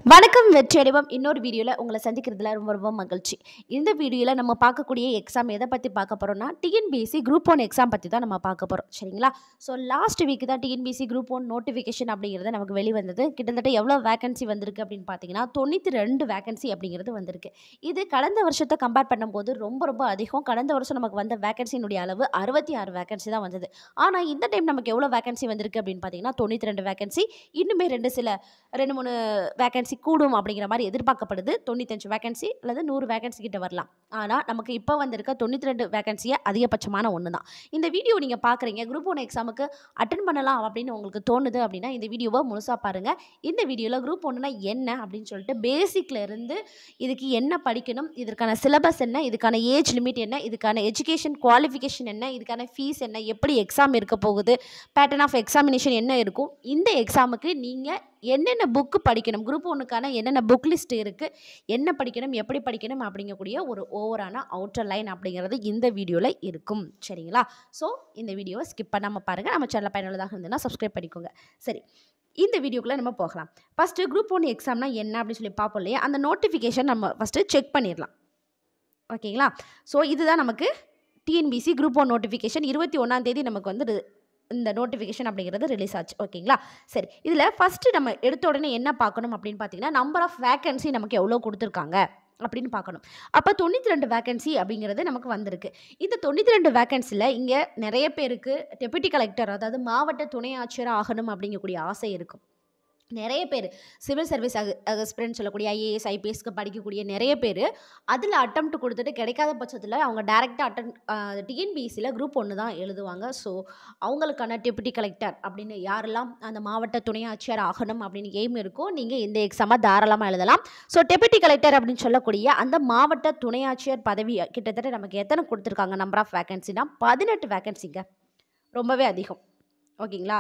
வணக்கம் வெற்றி அடைவோம் இன்னொரு வீடியோவில் உங்களை சந்திக்கிறதுல ரொம்ப ரொம்ப மகிழ்ச்சி இந்த வீடியோவில் நம்ம பார்க்கக்கூடிய எக்ஸாம் எதை பற்றி பார்க்க போகிறோம்னா டிஎன்பிஎஸ்சி குரூப் ஒன் எக்ஸாம் பற்றி தான் நம்ம பார்க்க போகிறோம் சரிங்களா ஸோ லாஸ்ட் வீக் தான் டிஎன்பிஎஸ்சி குரூப் ஒன் நோட்டிஃபிகேஷன் அப்படிங்கிறது நமக்கு வெளிவந்தது கிட்டத்தட்ட எவ்வளோ வேகன்சி வந்திருக்கு அப்படின்னு பார்த்தீங்கன்னா தொண்ணூற்றி ரெண்டு வேகன்சி அப்படிங்கிறது வந்திருக்கு இது கடந்த வருஷத்தை கம்பேர் பண்ணும்போது ரொம்ப ரொம்ப அதிகம் கடந்த வருஷம் நமக்கு வந்த வேகன்சியினுடைய அளவு அறுபத்தி ஆறு வேகன்சி தான் வந்தது ஆனால் இந்த டைம் நமக்கு எவ்வளோ வேகன்சி வந்திருக்கு அப்படின்னு பார்த்தீங்கன்னா தொண்ணூற்றி ரெண்டு வேகன்சி இன்னுமே ரெண்டு சில ரெண்டு மூணு வேகன்சி கூடும் அப்படிங்கிற மாதிரி எதிர்பார்க்கப்படுது தொண்ணூத்தஞ்சு வேகன்சி அல்லது நூறு வேகன்சி கிட்ட வரலாம் ஆனால் நமக்கு இப்போ வந்திருக்க தொண்ணூற்றி ரெண்டு வேகன்சியே அதிகபட்சமான ஒன்று தான் இந்த வீடியோ நீங்கள் பார்க்குறீங்க குரூப் ஒன் எக்ஸாமுக்கு அட்டன் பண்ணலாம் அப்படின்னு உங்களுக்கு தோணுது அப்படின்னா இந்த வீடியோவை முழுசாக பாருங்கள் இந்த வீடியோவில் குரூப் ஒன்றுனா என்ன அப்படின்னு சொல்லிட்டு பேசிக்ல இருந்து இதுக்கு என்ன படிக்கணும் இதற்கான சிலபஸ் என்ன இதுக்கான ஏஜ் லிமிட் என்ன இதுக்கான எஜுகேஷன் குவாலிஃபிகேஷன் என்ன இதுக்கான ஃபீஸ் என்ன எப்படி எக்ஸாம் இருக்க போகுது பேட்டர்ன் ஆஃப் எக்ஸாமினேஷன் என்ன இருக்கும் இந்த எக்ஸாமுக்கு நீங்கள் என்னென்ன புக்கு படிக்கணும் குரூப் ஒன்றுக்கான என்னென்ன புக் லிஸ்ட் இருக்குது என்ன படிக்கணும் எப்படி படிக்கணும் அப்படிங்கக்கூடிய ஒரு ஓவரான அவுட்டர் லைன் அப்படிங்கிறது இந்த வீடியோவில் இருக்கும் சரிங்களா ஸோ இந்த வீடியோவை ஸ்கிப் பண்ணாமல் பாருங்கள் நம்ம சேனல் பயனுள்ளதாக இருந்ததுன்னா சப்ஸ்கிரைப் பண்ணிக்கோங்க சரி இந்த வீடியோக்குள்ளே நம்ம போகலாம் ஃபஸ்ட்டு குரூப் ஒன் எக்ஸாம்னா என்ன அப்படின்னு சொல்லி பார்ப்போம் இல்லையா அந்த நோட்டிஃபிகேஷன் நம்ம ஃபஸ்ட்டு செக் பண்ணிடலாம் ஓகேங்களா ஸோ இதுதான் நமக்கு டிஎன்பிசி குரூப் ஒன் நோட்டிஃபிகேஷன் இருபத்தி ஒன்றாந்தேதி நமக்கு வந்து ரி- இந்த நோட்டிஃபிகேஷன் அப்படிங்கிறது ரிலீஸ் ஆச்சு ஓகேங்களா சரி இதில் ஃபஸ்ட்டு நம்ம எடுத்த உடனே என்ன பார்க்கணும் அப்படின்னு பார்த்தீங்கன்னா நம்பர் ஆஃப் வேகன்சி நமக்கு எவ்வளோ கொடுத்துருக்காங்க அப்படின்னு பார்க்கணும் அப்போ தொண்ணூற்றி ரெண்டு வேகன்சி அப்படிங்கிறது நமக்கு வந்திருக்கு இந்த தொண்ணூற்றி ரெண்டு வேகன்சியில் இங்கே நிறைய பேருக்கு டெப்யூட்டி கலெக்டர் அதாவது மாவட்ட துணை ஆட்சியர் ஆகணும் அப்படிங்கக்கூடிய ஆசை இருக்கும் நிறைய பேர் சிவில் சர்வீஸ் அஸ்பிரண்ட் சொல்லக்கூடிய ஐஏஎஸ் ஐபிஎஸ்க்கு படிக்கக்கூடிய நிறைய பேர் அதில் அட்டம்ப்ட் கொடுத்துட்டு கிடைக்காத பட்சத்தில் அவங்க டேரெக்டாக அட்டன் டிஎன்பிஎஸ்சியில் குரூப் ஒன்று தான் எழுதுவாங்க ஸோ அவங்களுக்கான டெப்யூட்டி கலெக்டர் அப்படின்னு யாரெல்லாம் அந்த மாவட்ட துணை ஆட்சியர் ஆகணும் அப்படின்னு எய்ம் இருக்கோ நீங்கள் இந்த எக்ஸாமை தாராளமாக எழுதலாம் ஸோ டெப்யூட்டி கலெக்டர் அப்படின்னு சொல்லக்கூடிய அந்த மாவட்ட துணை ஆட்சியர் பதவி கிட்டத்தட்ட நமக்கு எத்தனை கொடுத்துருக்காங்க நம்பர் ஆஃப் வேகன்சினா பதினெட்டு வேகன்சிங்க ரொம்பவே அதிகம் ஓகேங்களா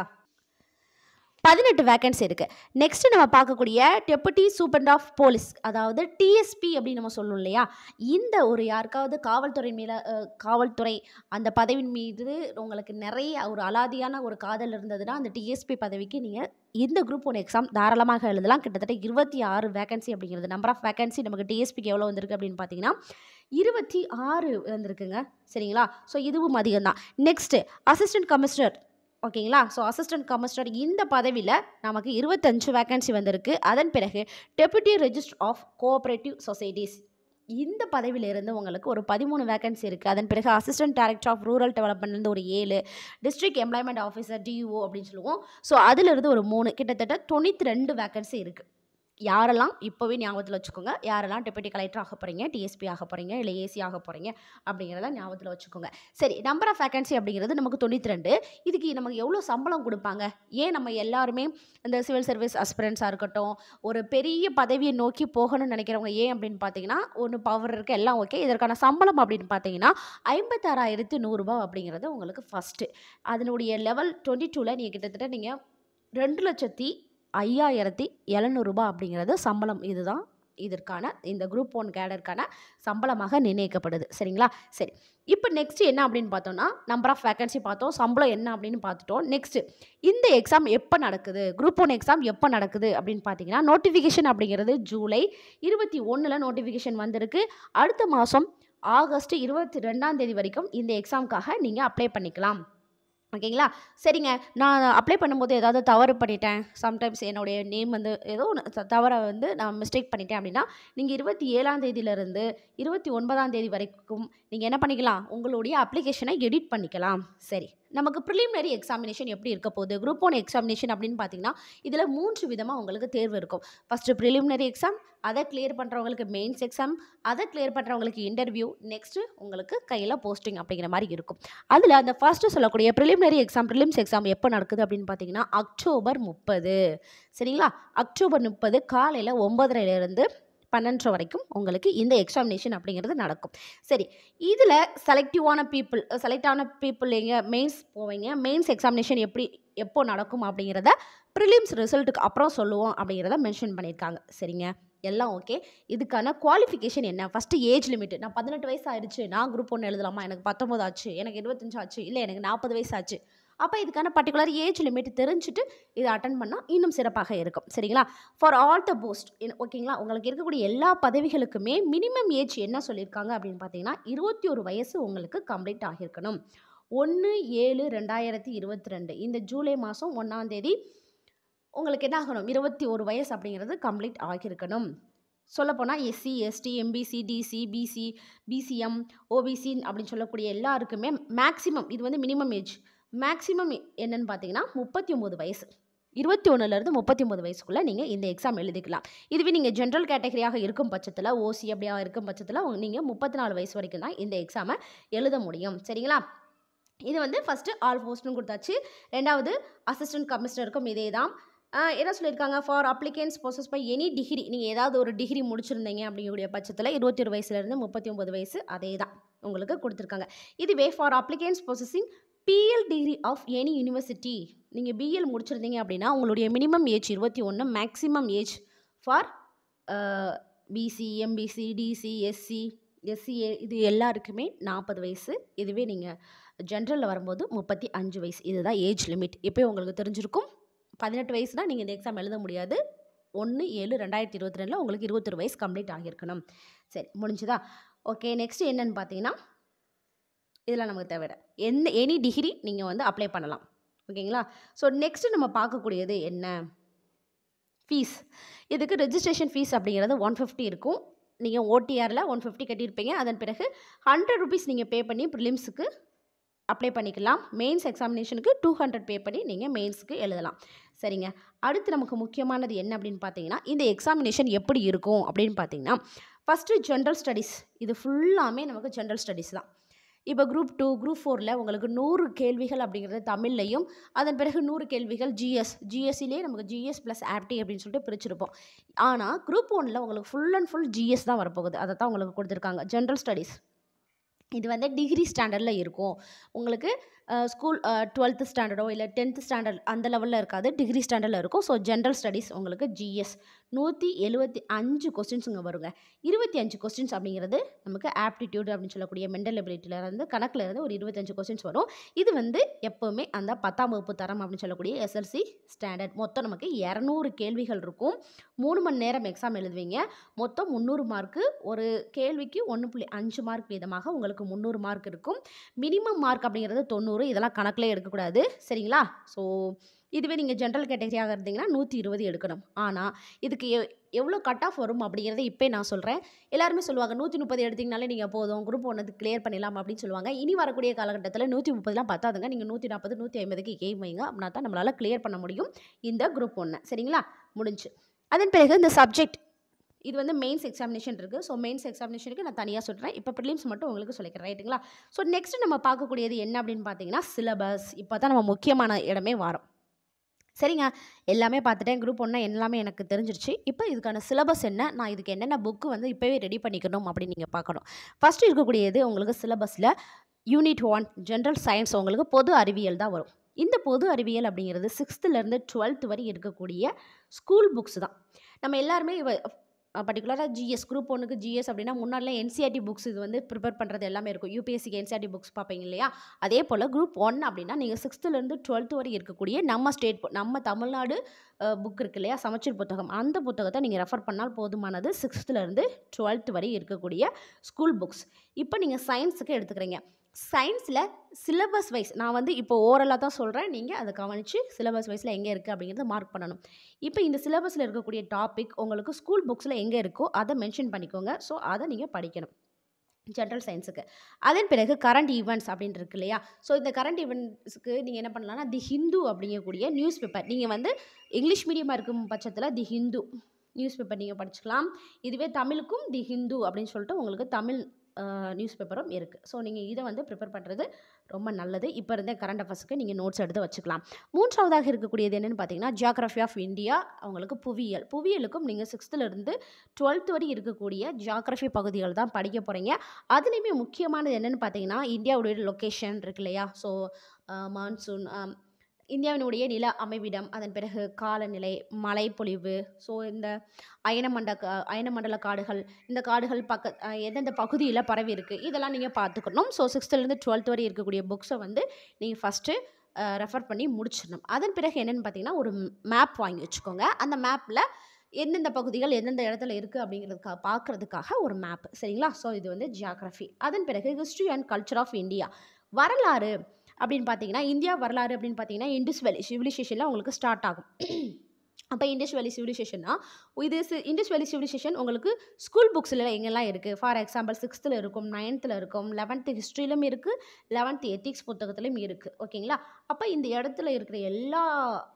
பதினெட்டு வேகன்சி இருக்குது நெக்ஸ்ட் நம்ம பார்க்கக்கூடிய டெப்புட்டி சூப்பரண்ட் ஆஃப் போலீஸ் அதாவது டிஎஸ்பி அப்படின்னு நம்ம சொல்லணும் இல்லையா இந்த ஒரு யாருக்காவது காவல்துறை மேலே காவல்துறை அந்த பதவியின் மீது உங்களுக்கு நிறைய ஒரு அலாதியான ஒரு காதல் இருந்ததுன்னா அந்த டிஎஸ்பி பதவிக்கு நீங்கள் இந்த குரூப் ஒன் எக்ஸாம் தாராளமாக எழுதலாம் கிட்டத்தட்ட இருபத்தி ஆறு வேகன்சி அப்படிங்கிறது நம்பர் ஆஃப் வேகன்சி நமக்கு டிஎஸ்பிக்கு எவ்வளோ வந்திருக்கு அப்படின்னு பார்த்தீங்கன்னா இருபத்தி ஆறு வந்திருக்குங்க சரிங்களா ஸோ இதுவும் அதிகம் தான் நெக்ஸ்ட்டு அசிஸ்டன்ட் கமிஷனர் ஓகேங்களா ஸோ அசிஸ்டன்ட் கமிஷனர் இந்த பதவியில் நமக்கு இருபத்தஞ்சு வேகன்சி வந்திருக்கு அதன் பிறகு deputy register of cooperative societies இந்த பதவியிலிருந்து உங்களுக்கு ஒரு பதிமூணு வேகன்சி இருக்குது அதன் பிறகு அசிஸ்டன்ட் டைரக்டர் ஆஃப் ரூரல் டெவலப்மெண்ட்லேருந்து ஒரு ஏழு டிஸ்ட்ரிக்ட் எம்ப்ளாய்மெண்ட் ஆஃபீஸர் டியூஓ அப்படின்னு சொல்லுவோம் ஸோ அதிலிருந்து ஒரு மூணு கிட்டத்தட்ட தொண்ணூற்றி ரெண்டு வேகன்சி இருக்குது யாரெல்லாம் இப்போவே ஞாபகத்தில் வச்சுக்கோங்க யாரெல்லாம் டெபுட்டி கலெக்டர் ஆக போகிறீங்க டிஎஸ்பி ஆக போகிறீங்க இல்லை ஏசி ஆக போகிறீங்க அப்படிங்கிறத ஞாபகத்தில் வச்சுக்கோங்க சரி நம்பர் ஆஃப் வேகன்சி அப்படிங்கிறது நமக்கு தொண்ணூற்றி ரெண்டு இதுக்கு நமக்கு எவ்வளோ சம்பளம் கொடுப்பாங்க ஏன் நம்ம எல்லாருமே இந்த சிவில் சர்வீஸ் அஸ்பிரன்ஸாக இருக்கட்டும் ஒரு பெரிய பதவியை நோக்கி போகணும்னு நினைக்கிறவங்க ஏன் அப்படின்னு பார்த்தீங்கன்னா ஒன்று பவர் இருக்குது எல்லாம் ஓகே இதற்கான சம்பளம் அப்படின்னு பார்த்தீங்கன்னா ஐம்பத்தாறாயிரத்து நூறுரூபா அப்படிங்கிறது உங்களுக்கு ஃபஸ்ட்டு அதனுடைய லெவல் டுவெண்ட்டி டூவில் நீங்கள் கிட்டத்தட்ட நீங்கள் ரெண்டு லட்சத்தி ஐயாயிரத்தி எழுநூறுபா அப்படிங்கிறது சம்பளம் இதுதான் இதற்கான இந்த குரூப் ஒன் கேடருக்கான சம்பளமாக நிர்ணயிக்கப்படுது சரிங்களா சரி இப்போ நெக்ஸ்ட் என்ன அப்படின்னு பார்த்தோம்னா நம்பர் ஆஃப் வேகன்சி பார்த்தோம் சம்பளம் என்ன அப்படின்னு பார்த்துட்டோம் நெக்ஸ்ட் இந்த எக்ஸாம் எப்போ நடக்குது குரூப் ஒன் எக்ஸாம் எப்போ நடக்குது அப்படின்னு பார்த்தீங்கன்னா நோட்டிஃபிகேஷன் அப்படிங்கிறது ஜூலை இருபத்தி ஒன்றில் நோட்டிஃபிகேஷன் வந்திருக்கு அடுத்த மாதம் ஆகஸ்ட் இருபத்தி ரெண்டாம் தேதி வரைக்கும் இந்த எக்ஸாமுக்காக நீங்கள் அப்ளை பண்ணிக்கலாம் ஓகேங்களா சரிங்க நான் அப்ளை பண்ணும்போது ஏதாவது தவறு பண்ணிட்டேன் சம்டைம்ஸ் என்னுடைய நேம் வந்து ஏதோ ஒன்று தவறை வந்து நான் மிஸ்டேக் பண்ணிட்டேன் அப்படின்னா நீங்கள் இருபத்தி ஏழாம் தேதியிலேருந்து இருபத்தி ஒன்பதாம் தேதி வரைக்கும் நீங்கள் என்ன பண்ணிக்கலாம் உங்களுடைய அப்ளிகேஷனை எடிட் பண்ணிக்கலாம் சரி நமக்கு ப்ரிலிமினரி எக்ஸாமினேஷன் எப்படி இருக்க போகுது குரூப் ஒன் எக்ஸாமினேஷன் அப்படின்னு பார்த்தீங்கன்னா இதில் மூன்று விதமாக உங்களுக்கு தேர்வு இருக்கும் ஃபஸ்ட்டு ப்ரிலிமினரி எக்ஸாம் அதை கிளியர் பண்ணுறவங்களுக்கு மெயின்ஸ் எக்ஸாம் அதை கிளியர் பண்ணுறவங்களுக்கு இன்டர்வியூ நெக்ஸ்ட்டு உங்களுக்கு கையில் போஸ்டிங் அப்படிங்கிற மாதிரி இருக்கும் அதில் அந்த ஃபஸ்ட்டு சொல்லக்கூடிய ப்ரிலிமினரி எக்ஸாம் ப்ரிலிம்ஸ் எக்ஸாம் எப்போ நடக்குது அப்படின்னு பார்த்தீங்கன்னா அக்டோபர் முப்பது சரிங்களா அக்டோபர் முப்பது காலையில் ஒம்பதரைலேருந்து பன்னெண்டு வரைக்கும் உங்களுக்கு இந்த எக்ஸாமினேஷன் அப்படிங்கிறது நடக்கும் சரி இதில் செலக்டிவான பீப்புள் செலக்ட் ஆன பீப்புள் எங்கே மெயின்ஸ் போவீங்க மெயின்ஸ் எக்ஸாமினேஷன் எப்படி எப்போ நடக்கும் அப்படிங்கிறத ப்ரிலிம்ஸ் ரிசல்ட்டுக்கு அப்புறம் சொல்லுவோம் அப்படிங்கிறத மென்ஷன் பண்ணியிருக்காங்க சரிங்க எல்லாம் ஓகே இதுக்கான குவாலிஃபிகேஷன் என்ன ஃபஸ்ட்டு ஏஜ் லிமிட் நான் பதினெட்டு வயசு ஆயிடுச்சு நான் குரூப் ஒன்று எழுதலாமா எனக்கு பத்தொம்போது ஆச்சு எனக்கு இருபத்தஞ்சு ஆச்சு இல்லை எனக்கு நாற்பது வயசு ஆச்சு அப்போ இதுக்கான பர்டிகுலர் ஏஜ் லிமிட் தெரிஞ்சுட்டு இதை அட்டன் பண்ணால் இன்னும் சிறப்பாக இருக்கும் சரிங்களா ஃபார் ஆல் த போஸ்ட் ஓகேங்களா உங்களுக்கு இருக்கக்கூடிய எல்லா பதவிகளுக்குமே மினிமம் ஏஜ் என்ன சொல்லியிருக்காங்க அப்படின்னு பார்த்தீங்கன்னா இருபத்தி ஒரு வயசு உங்களுக்கு கம்ப்ளீட் ஆகியிருக்கணும் ஒன்று ஏழு ரெண்டாயிரத்தி இருபத்தி ரெண்டு இந்த ஜூலை மாதம் ஒன்றாந்தேதி உங்களுக்கு என்ன ஆகணும் இருபத்தி ஒரு வயசு அப்படிங்கிறது கம்ப்ளீட் ஆகியிருக்கணும் சொல்லப்போனால் SC ST MBC DC BC BCM OBC அப்படின்னு சொல்லக்கூடிய எல்லாருக்குமே மேக்ஸிமம் இது வந்து மினிமம் ஏஜ் மேக்ஸிமம் என்னன்னு பார்த்தீங்கன்னா முப்பத்தி ஒம்பது வயசு இருபத்தி ஒன்றுலேருந்து முப்பத்தி ஒம்பது வயசுக்குள்ளே நீங்கள் இந்த எக்ஸாம் எழுதிக்கலாம் இதுவே நீங்கள் ஜென்ரல் கேட்டகரியாக இருக்கும் பட்சத்தில் ஓசி அப்படியா இருக்கும் பட்சத்தில் நீங்கள் முப்பத்தி நாலு வயசு வரைக்கும் தான் இந்த எக்ஸாமை எழுத முடியும் சரிங்களா இது வந்து ஃபஸ்ட்டு ஆல் போஸ்ட்னு கொடுத்தாச்சு ரெண்டாவது அசிஸ்டன்ட் கமிஷனருக்கும் இதே தான் ஆஹ் என்ன சொல்லியிருக்காங்க for applicants process by any degree நீங்கள் ஏதாவது ஒரு டிகிரி முடிச்சிருந்தீங்க அப்படிங்கக்கூடிய பட்சத்தில் இருபத்தி ஒரு வயசுலேருந்து முப்பத்தி ஒம்பது வயசு அதே தான் உங்களுக்கு கொடுத்துருக்காங்க இதுவே for applicants processing BL degree of any university நீங்கள் பிஎல் முடிச்சிருந்தீங்க அப்படின்னா உங்களுடைய மினிமம் ஏஜ் இருபத்தி ஒன்று maximum age for BC MBC DC SC SCA இது எல்லாருக்குமே நாற்பது வயசு இதுவே நீங்கள் ஜென்ரலில் வரும்போது முப்பத்தி அஞ்சு வயசு இதுதான் ஏஜ் லிமிட் இப்போ உங்களுக்கு தெரிஞ்சிருக்கும் பதினெட்டு வயசுனா நீங்கள் இந்த எக்ஸாம் எழுத முடியாது ஒன்று ஏழு ரெண்டாயிரத்தி இருபத்தி ரெண்டில் உங்களுக்கு இருபத்தொரு வயசு கம்ப்ளீட் ஆகியிருக்கணும் சரி முடிஞ்சுதா ஓகே நெக்ஸ்ட் என்னன்னு பார்த்தீங்கன்னா இதெல்லாம் நமக்கு தேவை எந்த எனி டிகிரி நீங்கள் வந்து அப்ளை பண்ணலாம் ஓகேங்களா ஸோ நெக்ஸ்ட்டு நம்ம பார்க்கக்கூடியது என்ன ஃபீஸ் இதுக்கு ரெஜிஸ்ட்ரேஷன் ஃபீஸ் அப்படிங்கிறது ஒன் ஃபிஃப்டி இருக்கும் நீங்கள் ஓடிஆரில் ஒன் ஃபிஃப்டி கட்டியிருப்பீங்க அதன் பிறகு ஹண்ட்ரட் ருபீஸ் நீங்கள் பே பண்ணி ப்ரிலிம்ஸுக்கு அப்ளை பண்ணிக்கலாம் மெயின்ஸ் எக்ஸாமினேஷனுக்கு டூ ஹண்ட்ரட் பே பண்ணி நீங்கள் மெயின்ஸுக்கு எழுதலாம் சரிங்க அடுத்து நமக்கு முக்கியமானது என்ன அப்படின்னு பார்த்தீங்கன்னா இந்த எக்ஸாமினேஷன் எப்படி இருக்கும் அப்படின்னு பார்த்தீங்கன்னா ஃபஸ்ட்டு ஜென்ரல் ஸ்டடீஸ் இது ஃபுல்லாமே நமக்கு ஜென்ரல் ஸ்டடீஸ் தான் இப்போ குரூப் டூ குரூப் ஃபோரில் உங்களுக்கு நூறு கேள்விகள் அப்படிங்கிறது தமிழ்லையும் அதன் பிறகு நூறு கேள்விகள் ஜிஎஸ் ஜிஎஸ்சிலே நமக்கு ஜிஎஸ் ப்ளஸ் ஆப்டி அப்படின்னு சொல்லிட்டு பிரிச்சிருப்போம் ஆனால் குரூப் ஒனில் உங்களுக்கு ஃபுல் அண்ட் ஃபுல் ஜிஎஸ் தான் வரப்போகுது அதை தான் உங்களுக்கு கொடுத்துருக்காங்க ஜென்ரல் ஸ்டடீஸ் இது வந்து டிகிரி ஸ்டாண்டர்டில் இருக்கும் உங்களுக்கு ஸ்கூல் டுவெல்த்து ஸ்டாண்டர்டோ இல்லை டென்த்து ஸ்டாண்டர்ட் அந்த லெவலில் இருக்காது டிகிரி ஸ்டாண்டர்டில் இருக்கும் ஸோ ஜென்ரல் ஸ்டடீஸ் உங்களுக்கு ஜிஎஸ் நூற்றி எழுபத்தி அஞ்சு கொஸ்டின்ஸுங்க வருங்க இருபத்தி அஞ்சு கொஸ்டின்ஸ் அப்படிங்கிறது நமக்கு ஆப்டிடியூட் அப்படின்னு சொல்லக்கூடிய மென்டல் எபிலிட்டியிலேருந்து கணக்கில் இருந்து ஒரு இருபத்தஞ்சு கொஸ்டின்ஸ் வரும் இது வந்து எப்போவுமே அந்த பத்தாம் வகுப்பு தரம் அப்படின்னு சொல்லக்கூடிய எஸ்எல்சி ஸ்டாண்டர்ட் மொத்தம் நமக்கு இரநூறு கேள்விகள் இருக்கும் மூணு மணி நேரம் எக்ஸாம் எழுதுவீங்க மொத்தம் முந்நூறு மார்க்கு ஒரு கேள்விக்கு ஒன்று புள்ளி அஞ்சு மார்க் வீதமாக உங்களுக்கு முந்நூறு மார்க் இருக்கும் மினிமம் மார்க் அப்படிங்கிறது தொண்ணூறு இதெல்லாம் கணக்கில் எடுக்கக்கூடாது சரிங்களா ஸோ இதுவே நீங்கள் ஜென்ரல் கேட்டகரியாக இருந்தீங்கன்னா நூற்றி இருபது எடுக்கணும் ஆனால் இதுக்கு எ எவ்வளோ கட் ஆஃப் வரும் அப்படிங்கிறத இப்போ நான் சொல்கிறேன் எல்லாருமே சொல்லுவாங்க நூற்றி முப்பது எடுத்திங்கனாலே நீங்கள் போதும் குரூப் ஒன்று கிளியர் பண்ணிடலாம் அப்படின்னு சொல்லுவாங்க இனி வரக்கூடிய காலகட்டத்தில் நூற்றி முப்பதுலாம் பத்தாதுங்க நீங்கள் நூற்றி நாற்பது நூற்றி ஐம்பதுக்கு எய்ம் வைங்க அப்படின்னா தான் நம்மளால் கிளியர் பண்ண முடியும் இந்த குரூப் ஒன்று சரிங்களா முடிஞ்சு அதன் பிறகு இந்த சப்ஜெக்ட் இது வந்து மெயின்ஸ் எக்ஸாமினேஷன் இருக்குது ஸோ மெயின்ஸ் எக்ஸாமினேஷனுக்கு நான் தனியாக சொல்கிறேன் இப்போ ப்ரிலிம்ஸ் மட்டும் உங்களுக்கு சொல்லிக்கிறேன் ரைட்டுங்களா ஸோ நெக்ஸ்ட் நம்ம பார்க்கக்கூடியது என்ன அப்படின்னு பார்த்தீங்கன்னா சிலபஸ் இப்போ தான் நம்ம முக்கியமான இடமே வரோம் சரிங்க எல்லாமே பார்த்துட்டேன் குரூப் ஒன்றா எல்லாமே எனக்கு தெரிஞ்சிருச்சு இப்போ இதுக்கான சிலபஸ் என்ன நான் இதுக்கு என்னென்ன புக்கு வந்து இப்போவே ரெடி பண்ணிக்கணும் அப்படின்னு நீங்கள் பார்க்கணும் ஃபஸ்ட்டு இருக்கக்கூடியது உங்களுக்கு சிலபஸில் யூனிட் ஒன் ஜென்ரல் சயின்ஸ் உங்களுக்கு பொது அறிவியல் தான் வரும் இந்த பொது அறிவியல் அப்படிங்கிறது சிக்ஸ்த்துலேருந்து டுவெல்த் வரை இருக்கக்கூடிய ஸ்கூல் புக்ஸ் தான் நம்ம எல்லாருமே இவ பர்டிகுலராக ஜிஎஸ் குரூப் ஒன்றுக்கு ஜிஎஸ் அப்படின்னா முன்னாடிலாம் என்சிஆர்டி புக்ஸ் இது வந்து ப்ரிப்பேர் பண்ணுறது எல்லாமே இருக்கும் யூபிஎஸ்சிக்கு என்சிஆர்டி புக்ஸ் பார்ப்பீங்க இல்லையா அதே போல் குரூப் ஒன் அப்படின்னா நீங்கள் சிக்ஸ்த்துலேருந்து டுவெல்த் வரை இருக்கக்கூடிய நம்ம ஸ்டேட் நம்ம தமிழ்நாடு புக் இருக்கு இல்லையா சமச்சீர் புத்தகம் அந்த புத்தகத்தை நீங்கள் ரெஃபர் பண்ணால் போதுமானது சிக்ஸ்த்துலேருந்து டுவெல்த் வரை இருக்கக்கூடிய ஸ்கூல் புக்ஸ் இப்போ நீங்கள் சயின்ஸுக்கு எடுத்துக்கிறீங்க சயின்ஸில் சிலபஸ் வைஸ் நான் வந்து இப்போ ஓரலாக தான் சொல்கிறேன் நீங்கள் அதை கவனித்து சிலபஸ் வைஸில் எங்கே இருக்குது அப்படிங்கிறத மார்க் பண்ணணும் இப்போ இந்த சிலபஸில் இருக்கக்கூடிய டாபிக் உங்களுக்கு ஸ்கூல் புக்ஸில் எங்கே இருக்கோ அதை மென்ஷன் பண்ணிக்கோங்க ஸோ அதை நீங்கள் படிக்கணும் ஜென்ரல் சயின்ஸுக்கு அதன் பிறகு கரண்ட் ஈவெண்ட்ஸ் அப்படின்னு இருக்கு இல்லையா ஸோ இந்த கரண்ட் ஈவெண்ட்ஸுக்கு நீங்கள் என்ன பண்ணலாம்னா தி ஹிந்து அப்படிங்கக்கூடிய நியூஸ் பேப்பர் நீங்கள் வந்து இங்கிலீஷ் மீடியமாக இருக்கும் பட்சத்தில் தி ஹிந்து நியூஸ் பேப்பர் நீங்கள் படிச்சுக்கலாம் இதுவே தமிழுக்கும் தி ஹிந்து அப்படின்னு சொல்லிட்டு உங்களுக்கு தமிழ் நியூஸ் பேப்பரும் இருக்குது ஸோ நீங்கள் இதை வந்து ப்ரிப்பேர் பண்ணுறது ரொம்ப நல்லது இப்போ இருந்த கரண்ட் அஃபேர்ஸுக்கு நீங்கள் நோட்ஸ் எடுத்து வச்சுக்கலாம் மூன்றாவதாக இருக்கக்கூடியது என்னென்னு பார்த்தீங்கன்னா ஜியாகிரஃபி ஆஃப் இந்தியா அவங்களுக்கு புவியியல் புவியியலுக்கும் நீங்கள் சிக்ஸ்த்துலேருந்து டுவெல்த் வரை இருக்கக்கூடிய ஜியாகிரஃபி பகுதிகள் தான் படிக்க போகிறீங்க அதுலேயுமே முக்கியமானது என்னென்னு பார்த்தீங்கன்னா இந்தியாவுடைய லொக்கேஷன் இருக்கு இல்லையா ஸோ மான்சூன் இந்தியாவினுடைய நில அமைவிடம் அதன் பிறகு காலநிலை மழைப்பொழிவு ஸோ இந்த அயனமண்ட கா அயனமண்டல காடுகள் இந்த காடுகள் பக்க அஹ் எந்தெந்த பகுதியில் பரவி இருக்குது இதெல்லாம் நீங்கள் பார்த்துக்கணும் ஸோ சிக்ஸ்த்துலேருந்து டுவெல்த் வரை இருக்கக்கூடிய புக்ஸை வந்து நீங்கள் ஃபஸ்ட்டு ரெஃபர் பண்ணி முடிச்சிடணும் அதன் பிறகு என்னென்னு பார்த்தீங்கன்னா ஒரு மேப் வாங்கி வச்சுக்கோங்க அந்த மேப்பில் எந்தெந்த பகுதிகள் எந்தெந்த இடத்துல இருக்குது அப்படிங்கிறதுக்காக பார்க்குறதுக்காக ஒரு மேப் சரிங்களா ஸோ இது வந்து ஜியாகிரஃபி அதன் பிறகு history and culture of India வரலாறு அப்படின்னு பார்த்தீங்கன்னா இந்தியா வரலாறு அப்படின்னு பார்த்தீங்கன்னா இண்டஸ் வேலி சிவிலைசேஷனில் உங்களுக்கு ஸ்டார்ட் ஆகும் அப்போ இண்டஸ் வேலி சிவிலைசேஷன்னா இது இண்டஸ் வேலி சிவிலைசேஷன் உங்களுக்கு ஸ்கூல் புக்ஸில் எங்கெல்லாம் இருக்குது ஃபார் எக்ஸாம்பிள் சிக்ஸ்த்தில் இருக்கும் நைன்த்தில் இருக்கும் லெவன்த்து ஹிஸ்ட்ரியிலும் இருக்குது லெவன்த்து எத்திக்ஸ் புத்தகத்துலையும் இருக்குது ஓகேங்களா அப்போ இந்த இடத்துல இருக்கிற எல்லா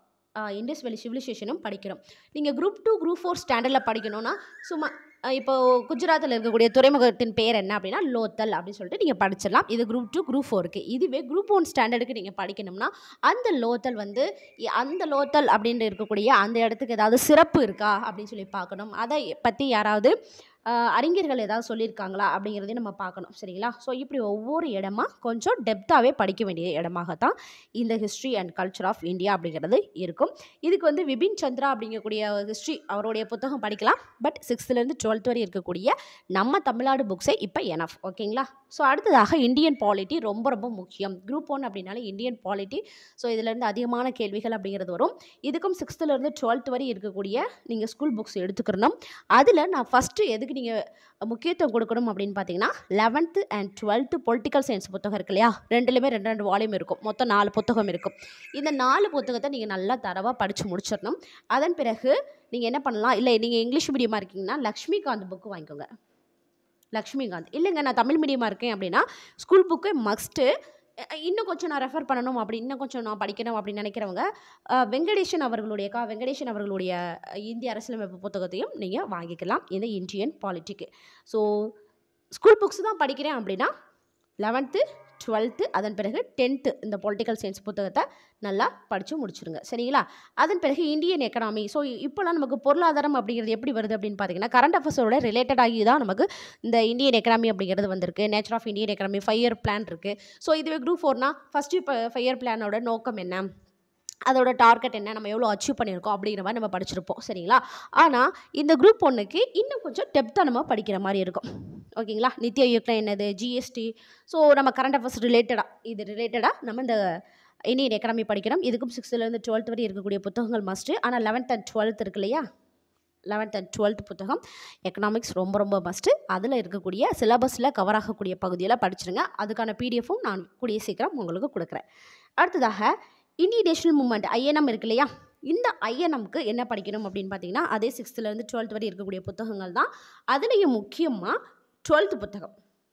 இண்டஸ் வேலி சிவிலைசேஷனும் படிக்கணும் நீங்கள் குரூப் டூ குரூப் ஃபோர் ஸ்டாண்டர்டில் படிக்கணும்னா சும்மா அஹ் இப்போ குஜராத்தில் இருக்கக்கூடிய துறைமுகத்தின் பேர் என்ன அப்படின்னா லோத்தல் அப்படின்னு சொல்லிட்டு நீங்கள் படிச்சிடலாம் இது குரூப் டூ குரூப் ஃபோருக்கு இதுவே குரூப் ஒன் ஸ்டாண்டர்டுக்கு நீங்கள் படிக்கணும்னா அந்த லோத்தல் வந்து இ- அந்த லோத்தல் அப்படின்னு இருக்கக்கூடிய அந்த இடத்துக்கு ஏதாவது சிறப்பு இருக்கா அப்படின்னு சொல்லி பார்க்கணும் அதை பற்றி யாராவது அஹ், அறிஞர்கள் ஏதாவது சொல்லியிருக்காங்களா அப்படிங்கிறதையும் நம்ம பார்க்கணும் சரிங்களா ஸோ இப்படி ஒவ்வொரு இடமா கொஞ்சம் டெப்த்தாகவே படிக்க வேண்டிய இடமாகத்தான் இந்த history and culture of India அப்படிங்கிறது இருக்கும் இதுக்கு வந்து விபின் சந்திரா அப்படிங்கக்கூடிய ஹிஸ்ட்ரி அவருடைய புத்தகம் படிக்கலாம் பட் சிக்ஸ்த்துலேருந்து டுவெல்த் வரை இருக்கக்கூடிய நம்ம தமிழ்நாடு புக்ஸே இப்போ எனஃப் ஓகேங்களா ஸோ அடுத்ததாக இந்தியன் பாலிட்டி ரொம்ப ரொம்ப முக்கியம் குரூப் ஒன் அப்படின்னாலே இந்தியன் பாலிட்டி ஸோ இதிலேருந்து அதிகமான கேள்விகள் அப்படிங்கிறது வரும் இதுக்கும் சிக்ஸ்த்துலேருந்து டுவெல்த் வரை இருக்கக்கூடிய நீங்கள் ஸ்கூல் புக்ஸ் எடுத்துக்கிறணும் அதில் நான் ஃபஸ்ட்டு எதுக்கு நீங்கள் முக்கியத்துவம் கொடுக்கணும் அப்படின்னு பார்த்தீங்கன்னா eleventh and twelfth political science புத்தகம் இருக்கு இல்லையா ரெண்டுலேயுமே ரெண்டு ரெண்டு வால்யூம் இருக்கும் மொத்தம் நாலு புத்தகம் இருக்கும் இந்த நாலு புத்தகத்தை நீங்கள் நல்லா தரவாக படித்து முடிச்சிடணும் அதன் பிறகு நீங்கள் என்ன பண்ணலாம் இல்லை நீங்கள் இங்கிலீஷ் மீடியமாக இருக்கீங்கன்னா லக்ஷ்மிகாந்த் புக்கு வாங்கிக்கோங்க லக்ஷ்மிகாந்த் இல்லைங்க நான் தமிழ் மீடியமாக இருக்கேன் அப்படின்னா ஸ்கூல் புக்கு மஸ்ட்டு இன்னும் கொஞ்சம் நான் ரெஃபர் பண்ணணும் அப்படி இன்னும் கொஞ்சம் நான் படிக்கணும் அப்படின்னு நினைக்கிறவங்க அஹ், வெங்கடேஷன் அவர்களுடைய கா வெங்கடேஷன் அவர்களுடைய அஹ், இந்திய அரசியலமைப்பு புத்தகத்தையும் நீங்கள் வாங்கிக்கலாம் இந்த இந்தியன் பாலிட்டிக்கு ஸோ ஸ்கூல் புக்ஸ் தான் படிக்கிறேன் அப்படின்னா லெவன்த்து டுவெல்த்து அதன் பிறகு டென்த்து இந்த பொலிட்டிக்கல் சயின்ஸ் புத்தகத்தை நல்லா படித்து முடிச்சிருங்க சரிங்களா அதன் பிறகு இந்தியன் எக்கனாமி ஸோ இப்போலாம் நமக்கு பொருளாதாரம் அப்படிங்கிறது எப்படி வருது அப்படின்னு பார்த்தீங்கன்னா கரண்ட் அஃபேர்ஸோட ரிலேட்டட் ஆகி தான் நமக்கு இந்த இந்தியன் எக்கனாமி அப்படிங்கிறது வந்திருக்கு nature of Indian economy five year plan இருக்குது ஸோ இதுவே குரூப் ஃபோர்னா ஃபஸ்ட்டு இப்போ ஃபைவ் இயர் பிளானோட நோக்கம் என்ன அதோட டார்கெட் என்ன நம்ம எவ்வளோ அச்சீவ் பண்ணியிருக்கோம் அப்படிங்கிற மாதிரி நம்ம படிச்சிருப்போம் சரிங்களா ஆனால் இந்த குரூப் ஒன்றுக்கு இன்னும் கொஞ்சம் டெப்த்தாக நம்ம படிக்கிற மாதிரி இருக்கும் ஓகேங்களா நித்தி ஆயோக்னா என்னது ஜிஎஸ்டி ஸோ நம்ம கரண்ட் அஃபேர்ஸ் ரிலேட்டடாக இது ரிலேட்டடாக நம்ம இந்த இந்தியன் எக்கனாமி படிக்கிறோம் இதுக்கும் சிக்ஸ்த்துலேருந்து டுவெல்த் வரை இருக்கக்கூடிய புத்தகங்கள் மஸ்ட்டு ஆனால் லெவன்த் அண்ட் டுவெல்த் இருக்கு இல்லையா லெவன்த் அண்ட் டுவெல்த் புத்தகம் எக்கனாமிக்ஸ் ரொம்ப ரொம்ப மஸ்ட்டு அதில் இருக்கக்கூடிய சிலபஸில் கவர் ஆகக்கூடிய பகுதியில் படிச்சிருங்க அதுக்கான பிடிஎஃப்பும் நான் கூடிய சீக்கிரம் உங்களுக்கு கொடுக்குறேன் அடுத்ததாக இந்திய நேஷனல் மூமெண்ட் ஐஎன்எம் இருக்கு இல்லையா இந்த ஐஎன்எம்க்கு என்ன படிக்கணும் அப்படின்னு பார்த்தீங்கன்னா அதே சிக்ஸ்த்துலேருந்து டுவெல்த் வரை இருக்கக்கூடிய புத்தகங்கள் தான் அதுலேயும் முக்கியமாக டுவெல்த்து புத்தகம்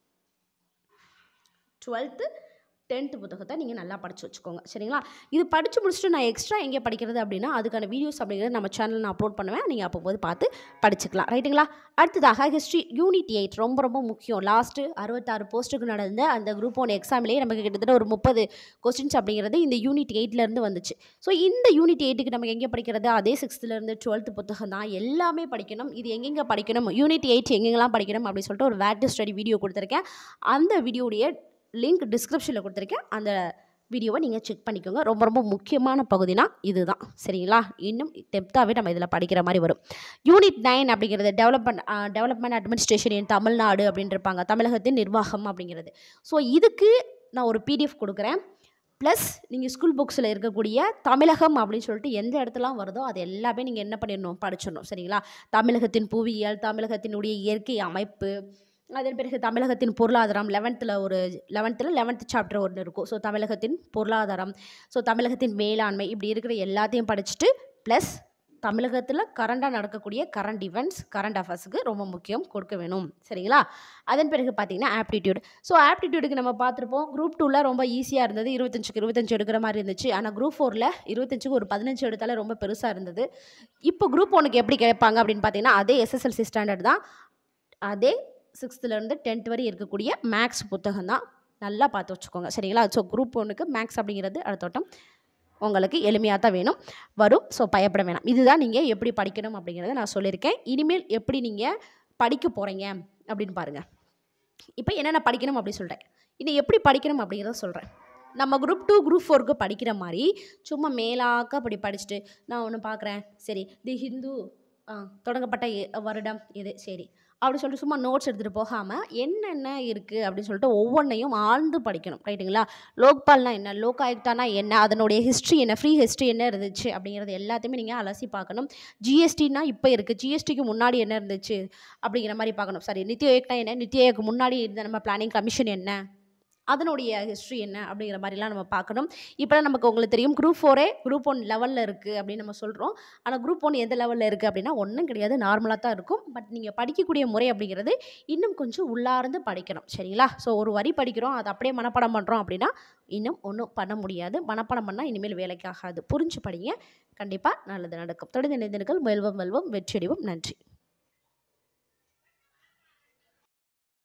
டுவெல்த்து டென்த்து புத்தகத்தை நீங்கள் நல்லா படித்து வச்சுக்கோங்க சரிங்களா இது படித்து முடிச்சுட்டு நான் எக்ஸ்ட்ரா எங்கே படிக்கிறது அப்படின்னா அதுக்கான வீடியோஸ் அப்படிங்கிறது நம்ம சேனலில் நான் அப்லோட் பண்ணுவேன் நீங்கள் அப்போ போது பார்த்து படிச்சுக்கலாம் ரைட்டுங்களா அடுத்ததாக ஹிஸ்ட்ரி யூனிட் எயிட் ரொம்ப ரொம்ப முக்கியம் லாஸ்ட்டு அறுபத்தாறு போஸ்ட்டுக்கு நடந்த அந்த குரூப் ஒன் எக்ஸாம்லேயே நமக்கு கிட்டத்தட்ட ஒரு முப்பது கொஸ்டின்ஸ் அப்படிங்கிறது இந்த யூனிட் எயிட்லேருந்து வந்துச்சு ஸோ இந்த யூனிட் எயிட்டுக்கு நம்ம எங்கே படிக்கிறது அதே சிக்ஸ்த்துலேருந்து டுவெல்த்து புத்தகம் தான் எல்லாமே படிக்கணும் இது எங்கெங்கே படிக்கணும் யூனிட் எயிட் எங்கெங்கெல்லாம் படிக்கணும் அப்படின்னு சொல்லிட்டு ஒரு வேட் ஸ்டடி வீடியோ கொடுத்துருக்கேன் அந்த வீடியோடைய லிங்க் டிஸ்கிரிப்ஷனில் கொடுத்துருக்கேன் அந்த வீடியோவை நீங்கள் செக் பண்ணிக்கோங்க ரொம்ப ரொம்ப முக்கியமான பகுதினா இதுதான் சரிங்களா இன்னும் டெப்த்தாகவே நம்ம இதில் படிக்கிற மாதிரி வரும் யூனிட் நைன் அப்படிங்கிறது development development administration in Tamil Nadu அப்படின்னு இருப்பாங்க தமிழகத்தின் நிர்வாகம் அப்படிங்கிறது ஸோ இதுக்கு நான் ஒரு பிடிஎஃப் கொடுக்குறேன் ப்ளஸ் நீங்கள் ஸ்கூல் புக்ஸில் இருக்கக்கூடிய தமிழகம் அப்படின்னு சொல்லிட்டு எந்த இடத்துலாம் வருதோ அது எல்லாமே நீங்கள் என்ன பண்ணிடணும் படிச்சிடணும் சரிங்களா தமிழகத்தின் புவியியல் தமிழகத்தினுடைய இயற்கை அமைப்பு அதன் பிறகு தமிழகத்தின் பொருளாதாரம் லெவன்த்தில் ஒரு லெவன்த்தில் லெவன்த் சாப்டர் ஒன்று இருக்கும் ஸோ தமிழகத்தின் பொருளாதாரம் ஸோ தமிழகத்தின் மேலாண்மை இப்படி இருக்கிற எல்லாத்தையும் படிச்சுட்டு ப்ளஸ் தமிழகத்தில் கரண்டாக நடக்கக்கூடிய கரண்ட் இவெண்ட்ஸ் கரண்ட் அஃபேர்ஸுக்கு ரொம்ப முக்கியம் கொடுக்க வேணும் சரிங்களா அதன் பிறகு பார்த்தீங்கன்னா ஆப்டிடியூட் ஸோ ஆப்டிடியூடுக்கு நம்ம பார்த்துருப்போம் குரூப் டூவில் ரொம்ப ஈஸியாக இருந்தது இருபத்தஞ்சுக்கு இருபத்தஞ்சு எடுக்கிற மாதிரி இருந்துச்சு ஆனால் குரூப் ஃபோரில் இருபத்தஞ்சுக்கு ஒரு பதினஞ்சு எடுத்தாலே ரொம்ப பெருசாக இருந்தது இப்போ குரூப் ஒனுக்கு எப்படி கேட்பாங்க அப்படின்னு பார்த்தீங்கன்னா அதே எஸ்எஸ்எல்சி ஸ்டாண்டர்ட் தான் அதே சிக்ஸ்த்துலேருந்து டென்த் வரை இருக்கக்கூடிய மேக்ஸ் புத்தகம் தான் நல்லா பார்த்து வச்சுக்கோங்க சரிங்களா ஸோ குரூப் ஒன்றுக்கு மேக்ஸ் அப்படிங்கிறது அடுத்தோட்டம் உங்களுக்கு எளிமையாக தான் வேணும் வரும் ஸோ பயப்பட வேணாம் இதுதான் நீங்கள் எப்படி படிக்கணும் அப்படிங்கிறத நான் சொல்லியிருக்கேன் இனிமேல் எப்படி நீங்கள் படிக்க போகிறீங்க அப்படின்னு பாருங்கள் இப்போ என்னென்ன படிக்கணும் அப்படி சொல்கிறேன் இனி எப்படி படிக்கணும் அப்படிங்கிறத சொல்கிறேன் நம்ம குரூப் டூ குரூப் ஃபோருக்கு படிக்கிற மாதிரி சும்மா மேலாக்க அப்படி படிச்சுட்டு நான் ஒன்று பார்க்குறேன் சரி தி ஹிந்து ஆ தொடங்கப்பட்ட எ வருடம் இது சரி அப்படி சொல்லிட்டு சும்மா நோட்ஸ் எடுத்துகிட்டு போகாமல் என்னென்ன இருக்குது அப்படின்னு சொல்லிட்டு ஒவ்வொன்றையும் ஆழ்ந்து படிக்கணும் ரைட்டுங்களா லோக்பால்னா என்ன லோக் ஆயுக்தானா என்ன அதனுடைய ஹிஸ்ட்ரி என்ன ஃப்ரீ ஹிஸ்ட்ரி என்ன இருந்துச்சு அப்படிங்கிறது எல்லாத்தையுமே நீங்கள் அலசி பார்க்கணும் ஜிஎஸ்டினா இப்போ இருக்குது ஜிஎஸ்டிக்கு முன்னாடி என்ன இருந்துச்சு அப்படிங்கிற மாதிரி பார்க்கணும் சாரி நித்தி ஆயோக்னா என்ன நித்தி ஆயோக் முன்னாடி இருந்த நம்ம பிளானிங் கமிஷன் என்ன அதனுடைய ஹிஸ்ட்ரி என்ன அப்படிங்கிற மாதிரிலாம் நம்ம பார்க்கணும் இப்போலாம் நமக்கு உங்களுக்கு தெரியும் குரூப் ஃபோரே குரூப் ஒன் லெவலில் இருக்குது அப்படின்னு நம்ம சொல்கிறோம் ஆனால் குரூப் ஒன் எந்த லெவலில் இருக்குது அப்படின்னா ஒன்றும் கிடையாது நார்மலாக தான் இருக்கும் பட் நீங்கள் படிக்கக்கூடிய முறை அப்படிங்கிறது இன்னும் கொஞ்சம் உள்ளார்ந்து படிக்கணும் சரிங்களா ஸோ ஒரு வரி படிக்கிறோம் அதை அப்படியே மனப்பாடம் பண்ணுறோம் அப்படின்னா இன்னும் ஒன்றும் பண்ண முடியாது மனப்பாடம் பண்ணால் இனிமேல் வேலைக்கு ஆகாது புரிஞ்சு படிங்க கண்டிப்பாக நல்லது நடக்கும் தொடர்ந்து இணைந்திருங்கள் வெல்வம் வெல்வம் வெற்றியடைவோம் நன்றி